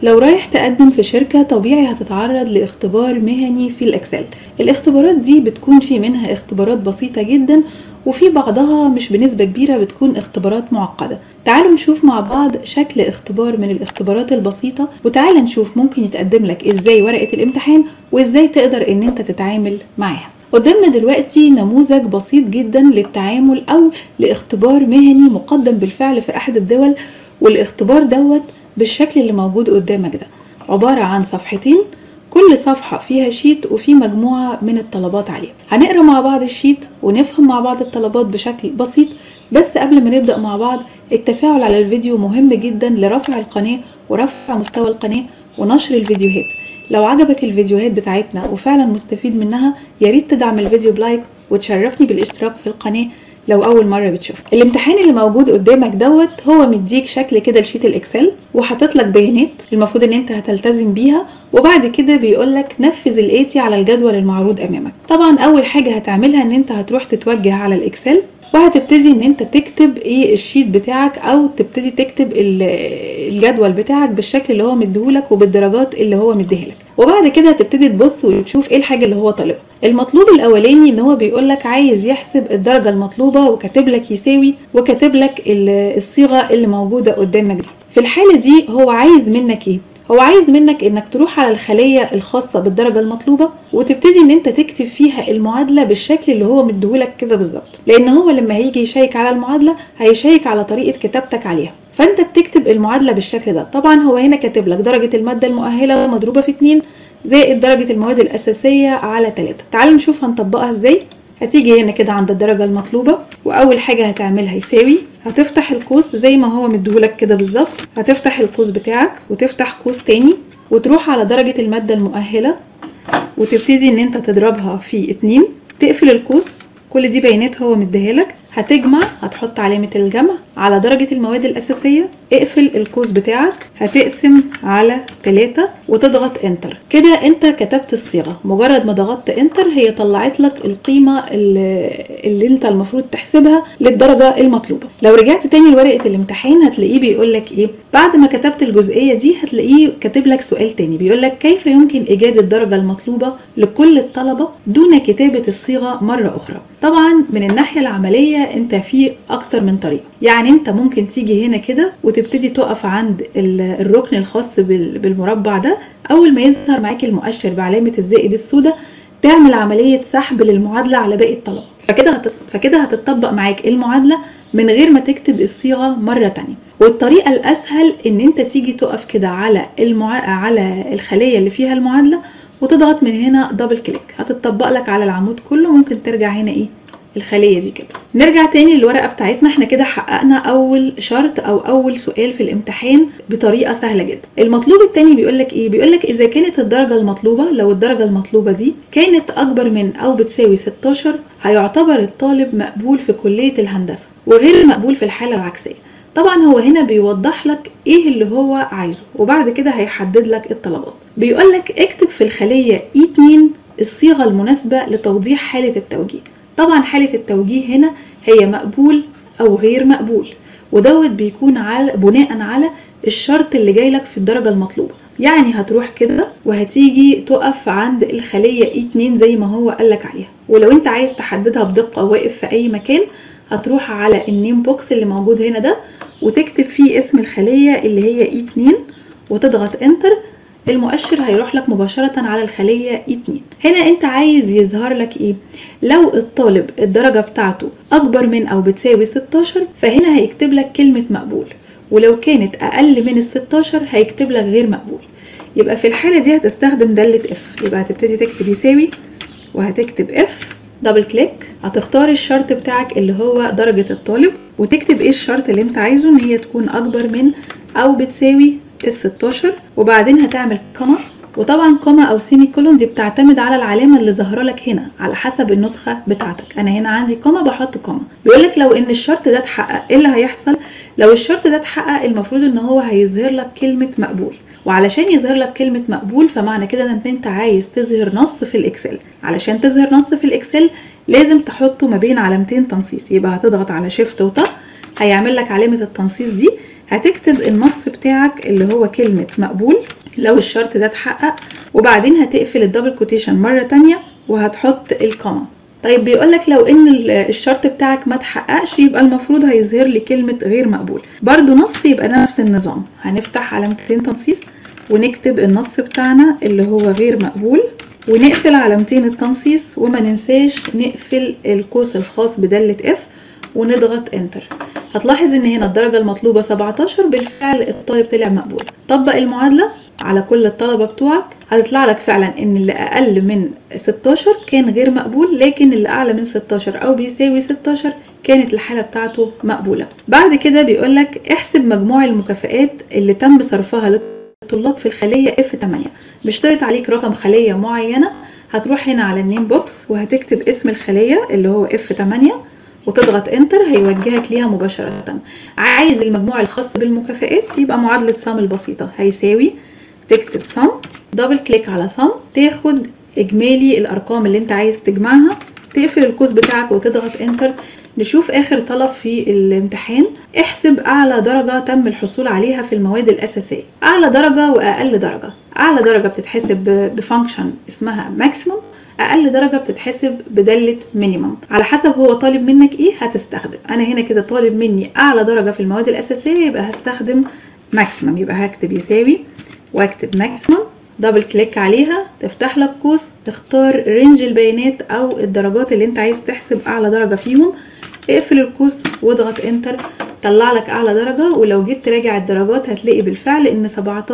لو رايح تقدم في شركة طبيعي هتتعرض لاختبار مهني في الإكسل الاختبارات دي بتكون في منها اختبارات بسيطة جدا وفي بعضها مش بنسبة كبيرة بتكون اختبارات معقدة تعالوا نشوف مع بعض شكل اختبار من الاختبارات البسيطة وتعالى نشوف ممكن يتقدم لك ازاي ورقة الامتحان وازاي تقدر ان انت تتعامل معاها قدامنا دلوقتي نموذج بسيط جدا للتعامل او لاختبار مهني مقدم بالفعل في احد الدول والاختبار دوت بالشكل اللي موجود قدامك ده عبارة عن صفحتين كل صفحة فيها شيت وفي مجموعة من الطلبات عليها هنقرا مع بعض الشيت ونفهم مع بعض الطلبات بشكل بسيط بس قبل ما نبدأ مع بعض التفاعل على الفيديو مهم جدا لرفع القناة ورفع مستوى القناة ونشر الفيديوهات لو عجبك الفيديوهات بتاعتنا وفعلا مستفيد منها ياريت تدعم الفيديو بلايك وتشرفني بالاشتراك في القناة لو اول مره بتشوف الامتحان اللي موجود قدامك دوت هو مديك شكل كده لشيت الاكسل وحاطط لك بيانات المفروض ان انت هتلتزم بيها وبعد كده بيقول لك نفذ الاتي على الجدول المعروض امامك طبعا اول حاجه هتعملها ان انت هتروح تتوجه على الاكسل وهتبتدي ان انت تكتب ايه الشيت بتاعك او تبتدي تكتب الجدول بتاعك بالشكل اللي هو مديهولك وبالدرجات اللي هو مديهالك وبعد كده هتبتدي تبص وتشوف ايه الحاجه اللي هو طالبها المطلوب الاولاني ان هو بيقول لك عايز يحسب الدرجه المطلوبه وكاتب لك يساوي وكاتب لك الصيغه اللي موجوده قدامك دي في الحاله دي هو عايز منك ايه هو عايز منك انك تروح على الخلية الخاصة بالدرجة المطلوبة وتبتدي ان انت تكتب فيها المعادلة بالشكل اللي هو مديهولك كده بالظبط لان هو لما هيجي يشيك على المعادلة هيشيك على طريقة كتابتك عليها فانت بتكتب المعادلة بالشكل ده طبعا هو هنا كاتب لك درجة المادة المؤهلة مضروبة في 2 زائد درجة المواد الأساسية على 3 تعال نشوف هنطبقها ازاي هتيجي هنا كده عند الدرجة المطلوبة وأول حاجة هتعملها يساوي هتفتح القوس زي ما هو مديهولك كده بالظبط هتفتح القوس بتاعك وتفتح قوس تاني وتروح على درجة المادة المؤهلة وتبتدي ان انت تضربها في اتنين تقفل القوس كل دي بيانات هو مديهالك هتجمع هتحط علامة الجمع على درجة المواد الأساسية اقفل القوس بتاعك هتقسم على 3 وتضغط انتر كده انت كتبت الصيغة مجرد ما ضغطت انتر هي طلعت لك القيمة اللي, اللي انت المفروض تحسبها للدرجة المطلوبة لو رجعت تاني لورقة الامتحان هتلاقيه بيقول لك ايه بعد ما كتبت الجزئية دي هتلاقيه كاتب لك سؤال تاني بيقول لك كيف يمكن إيجاد الدرجة المطلوبة لكل الطلبة دون كتابة الصيغة مرة أخرى طبعا من الناحية العملية انت في اكتر من طريقه يعني انت ممكن تيجي هنا كده وتبتدي تقف عند الركن الخاص بالمربع ده اول ما يظهر معاك المؤشر بعلامه الزائد السوداء تعمل عمليه سحب للمعادله على باقي الطلبه فكده هتط... فكده هتطبق معاك المعادله من غير ما تكتب الصيغه مره تانية والطريقه الاسهل ان انت تيجي تقف كده على المع... على الخليه اللي فيها المعادله وتضغط من هنا دبل كليك هتطبق لك على العمود كله ممكن ترجع هنا ايه الخليه دي كده نرجع تاني للورقه بتاعتنا احنا كده حققنا اول شرط او اول سؤال في الامتحان بطريقه سهله جدا المطلوب التاني بيقول لك ايه بيقول لك اذا كانت الدرجه المطلوبه لو الدرجه المطلوبه دي كانت اكبر من او بتساوي 16 هيعتبر الطالب مقبول في كليه الهندسه وغير مقبول في الحاله العكسيه طبعا هو هنا بيوضح لك ايه اللي هو عايزه وبعد كده هيحدد لك الطلبات بيقول لك اكتب في الخليه E2 الصيغه المناسبه لتوضيح حاله التوجيه طبعا حالة التوجيه هنا هي مقبول أو غير مقبول ودوت بيكون على بناء على الشرط اللي جاي لك في الدرجة المطلوبة يعني هتروح كده وهتيجي تقف عند الخلية E2 زي ما هو قالك عليها ولو انت عايز تحددها بدقة واقف في أي مكان هتروح على النيم بوكس اللي موجود هنا ده وتكتب فيه اسم الخلية اللي هي E2 وتضغط انتر المؤشر هيروح لك مباشرة على الخلية E2 هنا انت عايز يظهر لك ايه لو الطالب الدرجة بتاعته اكبر من او بتساوي 16 فهنا هيكتب لك كلمة مقبول ولو كانت اقل من ال 16 هيكتب لك غير مقبول يبقى في الحالة دي هتستخدم دالة اف يبقى هتبتدي تكتب يساوي وهتكتب اف دبل كليك هتختار الشرط بتاعك اللي هو درجة الطالب وتكتب ايه الشرط اللي انت عايزه ان هي تكون اكبر من او بتساوي ال 16 وبعدين هتعمل كوما وطبعا كوما او سيمي كولون دي بتعتمد على العلامه اللي ظاهره لك هنا على حسب النسخه بتاعتك انا هنا عندي كوما بحط كوما بيقول لك لو ان الشرط ده اتحقق ايه اللي هيحصل لو الشرط ده اتحقق المفروض ان هو هيظهر لك كلمه مقبول وعلشان يظهر لك كلمة مقبول فمعنى كده ان انت عايز تظهر نص في الاكسل علشان تظهر نص في الاكسل لازم تحطه ما بين علامتين تنصيص يبقى هتضغط على شيفت وطا هيعمل لك علامة التنصيص دي هتكتب النص بتاعك اللي هو كلمة مقبول لو الشرط ده اتحقق وبعدين هتقفل الدبل كوتيشن مرة تانية وهتحط الكوما طيب بيقولك لو ان الشرط بتاعك ما تحققش يبقى المفروض هيظهر لي كلمة غير مقبول برضو نص يبقى نفس النظام هنفتح علامتين تنصيص ونكتب النص بتاعنا اللي هو غير مقبول ونقفل علامتين التنصيص وما ننساش نقفل القوس الخاص بدالة اف ونضغط انتر هتلاحظ ان هنا الدرجة المطلوبة 17 بالفعل الطالب طلع مقبول طبق المعادلة على كل الطلبة بتوعك هتطلع لك فعلا ان اللي اقل من 16 كان غير مقبول لكن اللي اعلى من 16 او بيساوي 16 كانت الحالة بتاعته مقبولة بعد كده بيقولك احسب مجموع المكافآت اللي تم صرفها للطلاب في الخلية F8 بيشترط عليك رقم خلية معينة هتروح هنا على النيم بوكس وهتكتب اسم الخلية اللي هو F8 وتضغط انتر هيوجهك ليها مباشرة عايز المجموع الخاص بالمكافآت يبقى معادلة سام البسيطة هيساوي تكتب سم دبل كليك على سم تاخد اجمالي الارقام اللي انت عايز تجمعها تقفل القوس بتاعك وتضغط انتر نشوف اخر طلب في الامتحان احسب اعلى درجة تم الحصول عليها في المواد الاساسية اعلى درجة واقل درجة اعلى درجة بتتحسب بفانكشن اسمها ماكسيموم اقل درجه بتتحسب بداله مينيمم على حسب هو طالب منك ايه هتستخدم انا هنا كده طالب مني اعلى درجه في المواد الاساسيه يبقى هستخدم ماكسيمم يبقى هكتب يساوي واكتب ماكسيمم دبل كليك عليها تفتح لك قوس تختار رينج البيانات او الدرجات اللي انت عايز تحسب اعلى درجه فيهم اقفل القوس واضغط انتر طلع لك اعلى درجة ولو جيت تراجع الدرجات هتلاقي بالفعل ان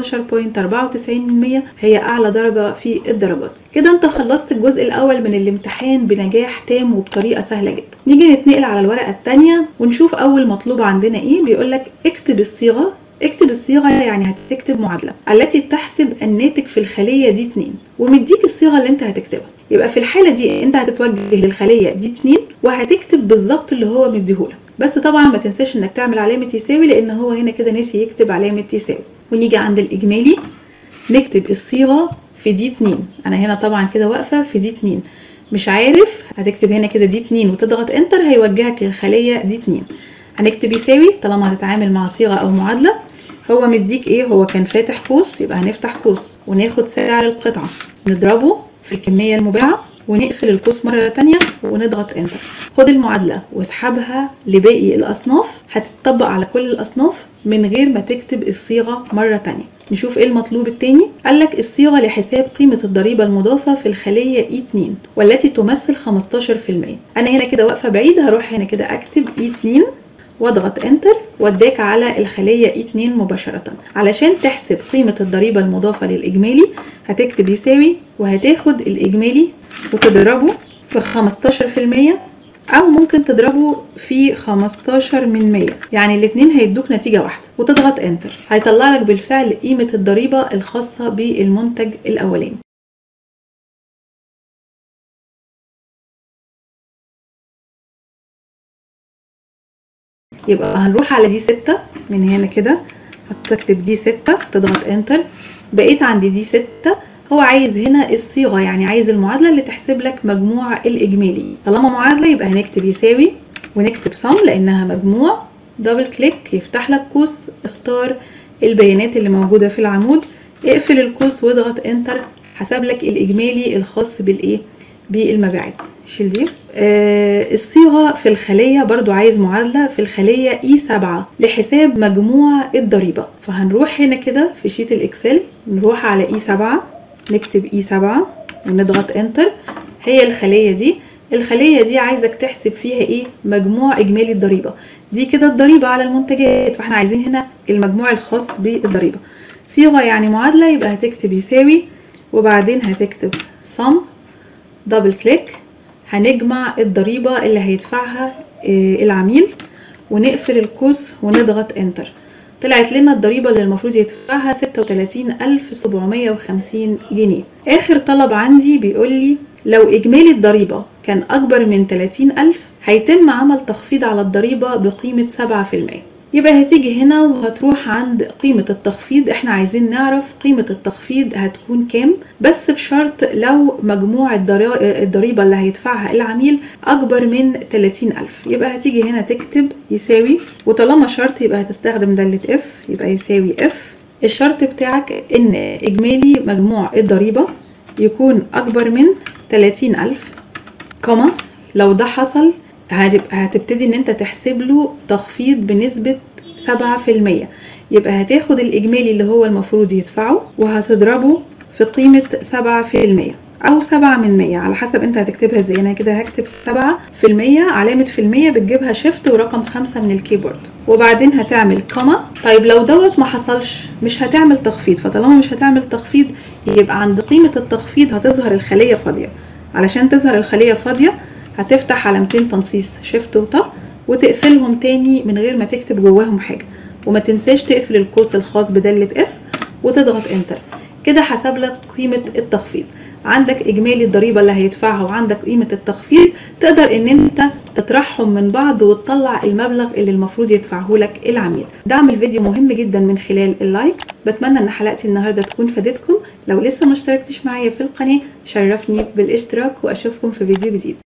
17.94% هي اعلى درجة في الدرجات كده انت خلصت الجزء الاول من الامتحان بنجاح تام وبطريقة سهلة جدا نيجي نتنقل على الورقة التانية ونشوف اول مطلوب عندنا ايه بيقولك اكتب الصيغة اكتب الصيغة يعني هتكتب معادلة التي تحسب الناتج في الخلية دي 2 ومديك الصيغة اللي انت هتكتبها يبقى في الحالة دي انت هتتوجه للخلية دي 2 وهتكتب بالظبط اللي هو مديهولك بس طبعا ما تنساش انك تعمل علامة يساوي لان هو هنا كده نسي يكتب علامة يساوي ونيجي عند الاجمالي نكتب الصيغة في دي 2 انا هنا طبعا كده واقفة في دي 2 مش عارف هتكتب هنا كده دي 2 وتضغط انتر هيوجهك للخلية دي 2 هنكتب يساوي طالما هتتعامل مع صيغة او معادلة هو مديك ايه هو كان فاتح قوس يبقى هنفتح قوس وناخد سعر القطعة نضربه في الكمية المباعة ونقفل القوس مرة تانية ونضغط انتر خد المعادلة واسحبها لباقي الأصناف هتطبق على كل الأصناف من غير ما تكتب الصيغة مرة تانية نشوف ايه المطلوب التاني قالك الصيغة لحساب قيمة الضريبة المضافة في الخلية E2 والتي تمثل 15% أنا هنا كده واقفة بعيد هروح هنا كده أكتب E2 واضغط انتر وداك على الخلية E2 مباشرة علشان تحسب قيمة الضريبة المضافة للإجمالي هتكتب يساوي وهتاخد الإجمالي وتضربه في 15% أو ممكن تضربه في 15 من 100 يعني الاتنين هيدوك نتيجة واحدة وتضغط انتر هيطلع لك بالفعل قيمة الضريبة الخاصة بالمنتج الأولاني يبقى هنروح على دي ستة من هنا كده هتكتب دي ستة تضغط انتر بقيت عندي دي ستة هو عايز هنا الصيغة يعني عايز المعادلة اللي تحسب لك مجموع الإجمالي طالما معادلة يبقى هنكتب يساوي ونكتب صم لأنها مجموع دبل كليك يفتح لك قوس اختار البيانات اللي موجودة في العمود اقفل القوس واضغط انتر حسب لك الإجمالي الخاص بالإيه بالمبيعات شيل دي آه الصيغة في الخلية برضو عايز معادلة في الخلية اي 7 لحساب مجموع الضريبة فهنروح هنا كده في شيت الاكسل نروح على اي 7 نكتب اي 7 ونضغط انتر هي الخلية دي الخلية دي عايزك تحسب فيها ايه مجموع اجمالي الضريبة دي كده الضريبة على المنتجات فاحنا عايزين هنا المجموع الخاص بالضريبة صيغة يعني معادلة يبقى هتكتب يساوي وبعدين هتكتب sum دبل كليك هنجمع الضريبة اللي هيدفعها العميل ونقفل القوس ونضغط انتر طلعت لنا الضريبة اللي المفروض يدفعها ستة وتلاتين ألف سبعمية وخمسين جنيه آخر طلب عندي بيقول لي لو إجمالي الضريبة كان أكبر من تلاتين ألف هيتم عمل تخفيض على الضريبة بقيمة سبعة في المية يبقى هتيجي هنا وهتروح عند قيمة التخفيض احنا عايزين نعرف قيمة التخفيض هتكون كام بس بشرط لو مجموع الضرا- الضريبة اللي هيدفعها العميل أكبر من 30 ألف يبقى هتيجي هنا تكتب يساوي وطالما شرط يبقى هتستخدم دالة اف يبقى يساوي اف الشرط بتاعك ان إجمالي مجموع الضريبة يكون أكبر من 30 ألف كما لو ده حصل هتبقى هتبتدي ان انت تحسب له تخفيض بنسبة 7% يبقى هتاخد الإجمالي اللي هو المفروض يدفعه وهتضربه في قيمة 7% أو 7 من 100 على حسب انت هتكتبها ازاي انا كده هكتب 7 في المية علامة في المية بتجيبها شيفت ورقم خمسة من الكيبورد وبعدين هتعمل كما طيب لو دوت ما حصلش مش هتعمل تخفيض فطالما مش هتعمل تخفيض يبقى عند قيمة التخفيض هتظهر الخلية فاضية علشان تظهر الخلية فاضية هتفتح علامتين تنصيص شيفت وطا وتقفلهم تاني من غير ما تكتب جواهم حاجة وما تنساش تقفل القوس الخاص بدالة اف وتضغط انتر كده حسب لك قيمة التخفيض عندك اجمالي الضريبة اللي هيدفعها وعندك قيمة التخفيض تقدر ان انت تطرحهم من بعض وتطلع المبلغ اللي المفروض يدفعه لك العميل دعم الفيديو مهم جدا من خلال اللايك بتمنى ان حلقتي النهارده تكون فادتكم لو لسه ما اشتركتش معايا في القناة شرفني بالاشتراك واشوفكم في فيديو جديد